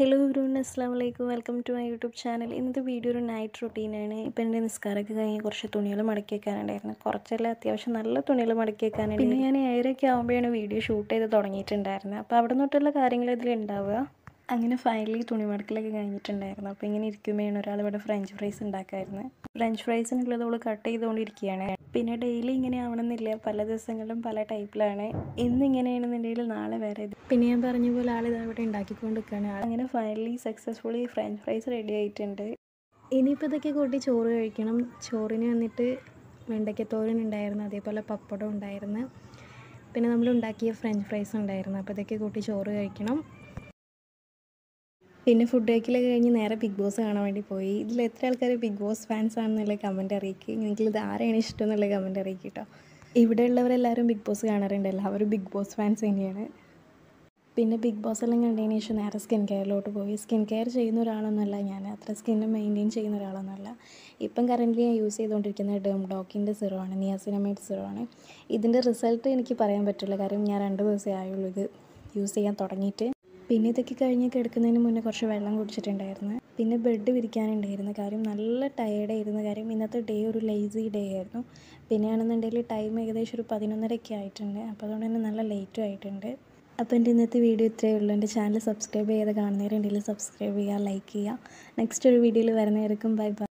hello everyone അസ്സാം വലൈക്കും welcome to my YouTube channel ഇന്നത്തെ വീഡിയോ ഒരു നൈറ്റ് റൊട്ടീനാണ് ഇപ്പം എൻ്റെ നിസ്കാരമൊക്കെ കഴിഞ്ഞ് കുറച്ച് തുണികൾ മടക്കി വെക്കാനുണ്ടായിരുന്നു കുറച്ചല്ല അത്യാവശ്യം നല്ല തുണികൾ മടക്കി വെക്കാനുണ്ട് പിന്നെ ഞാൻ ഏഴരയൊക്കെ ആകുമ്പോഴാണ് വീഡിയോ ഷൂട്ട് ചെയ്ത് തുടങ്ങിയിട്ടുണ്ടായിരുന്നത് അപ്പോൾ അവിടെ നിന്നിട്ടുള്ള കാര്യങ്ങൾ ഇതിലുണ്ടാവുക അങ്ങനെ ഫൈനലി തുണി മടക്കലൊക്കെ കഴിഞ്ഞിട്ടുണ്ടായിരുന്നു അപ്പോൾ ഇങ്ങനെ ഇരിക്കുമ്പോഴാണ് ഒരാൾ ഇവിടെ ഫ്രഞ്ച് ഫ്രൈസ് ഉണ്ടാക്കായിരുന്നു ഫ്രഞ്ച് ഫ്രൈസിനുള്ളത് അവൾ കട്ട് ചെയ്തുകൊണ്ടിരിക്കുകയാണ് പിന്നെ ഡെയിലി ഇങ്ങനെ ആവണമെന്നില്ല പല ദിവസങ്ങളിലും പല ടൈപ്പിലാണ് ഇന്ന് ഇങ്ങനെയാണെന്നുണ്ടെങ്കിൽ നാളെ വേറെ ഇത് പിന്നെ ഞാൻ പറഞ്ഞ പോലെ ആൾ ഇത് അവിടെ ഉണ്ടാക്കിക്കൊണ്ട് നിൽക്കുകയാണ് അങ്ങനെ finally successfully French fries ready ആയിട്ടുണ്ട് ഇനിയിപ്പോൾ ഇതൊക്കെ കൂട്ടി ചോറ് കഴിക്കണം ചോറിന് വന്നിട്ട് വെണ്ടയ്ക്കത്തോരൻ ഉണ്ടായിരുന്നു അതേപോലെ പപ്പടം ഉണ്ടായിരുന്നു പിന്നെ നമ്മൾ ഉണ്ടാക്കിയ ഫ്രഞ്ച് ഫ്രൈസ് ഉണ്ടായിരുന്നു അപ്പോൾ ഇതൊക്കെ കൂട്ടി ചോറ് കഴിക്കണം പിന്നെ ഫുഡ് കഴിക്കലൊക്കെ കഴിഞ്ഞ് നേരെ ബിഗ് ബോസ് കാണാൻ വേണ്ടി പോയി ഇതിൽ എത്ര ആൾക്കാർ ബിഗ് ബോസ് ഫാൻസ് ആണെന്നുള്ള കമൻറ്റ് അറിയിക്കുക നിങ്ങൾക്ക് ഇത് ആരെയാണ് ഇഷ്ടം എന്നുള്ള കമൻറ്റ് അറിയിക്കുക കേട്ടോ ഇവിടെ ഉള്ളവരെല്ലാവരും ബിഗ് ബോസ് കാണാറുണ്ട് എല്ലാവരും ബിഗ് ബോസ് ഫാൻസ് തന്നെയാണ് പിന്നെ ബിഗ് ബോസ് എല്ലാം കണ്ടതിന് ശേഷം നേരെ സ്കിൻ കെയറിലോട്ട് പോയി സ്കിൻ കെയർ ചെയ്യുന്ന ഒരാളൊന്നുമല്ല ഞാൻ അത്ര സ്കിന്ന് മെയിൻറ്റെയിൻ ചെയ്യുന്ന ഒരാളൊന്നുമല്ല ഇപ്പം കറൻ്റ് ഞാൻ യൂസ് ചെയ്തുകൊണ്ടിരിക്കുന്ന ഡേം ഡോക്കിൻ്റെ സിറോ ആണ് നിയാസിനമൈഡ് സിറോ ആണ് ഇതിൻ്റെ റിസൾട്ട് എനിക്ക് പറയാൻ പറ്റില്ല കാരണം ഞാൻ രണ്ട് ദിവസമേ ആയുള്ളൂ ഇത് യൂസ് ചെയ്യാൻ തുടങ്ങിയിട്ട് പിന്നെ ഇതൊക്കെ കഴിഞ്ഞ് കിടക്കുന്നതിന് മുന്നേ കുറച്ച് വെള്ളം കുടിച്ചിട്ടുണ്ടായിരുന്നു പിന്നെ ബെഡ് വിരിക്കാനുണ്ടായിരുന്നു കാര്യം നല്ല ടയേർഡായിരുന്നു കാര്യം ഇന്നത്തെ ഡേ ഒരു ലേസി ഡേ ആയിരുന്നു പിന്നെയാണെന്നുണ്ടെങ്കിൽ ടൈം ഏകദേശം ഒരു പതിനൊന്നരയൊക്കെ ആയിട്ടുണ്ട് അപ്പോൾ അതുകൊണ്ട് തന്നെ നല്ല ലേറ്റും ആയിട്ടുണ്ട് അപ്പോൾ എൻ്റെ ഇന്നത്തെ വീഡിയോ ഇത്രയേ ഉള്ളൂ എൻ്റെ ചാനൽ സബ്സ്ക്രൈബ് ചെയ്ത് കാണുന്നവരുണ്ടെങ്കിൽ സബ്സ്ക്രൈബ് ചെയ്യുക ലൈക്ക് ചെയ്യുക നെക്സ്റ്റ് ഒരു വീഡിയോയിൽ വരുന്നവർക്കും ബൈ ബൈ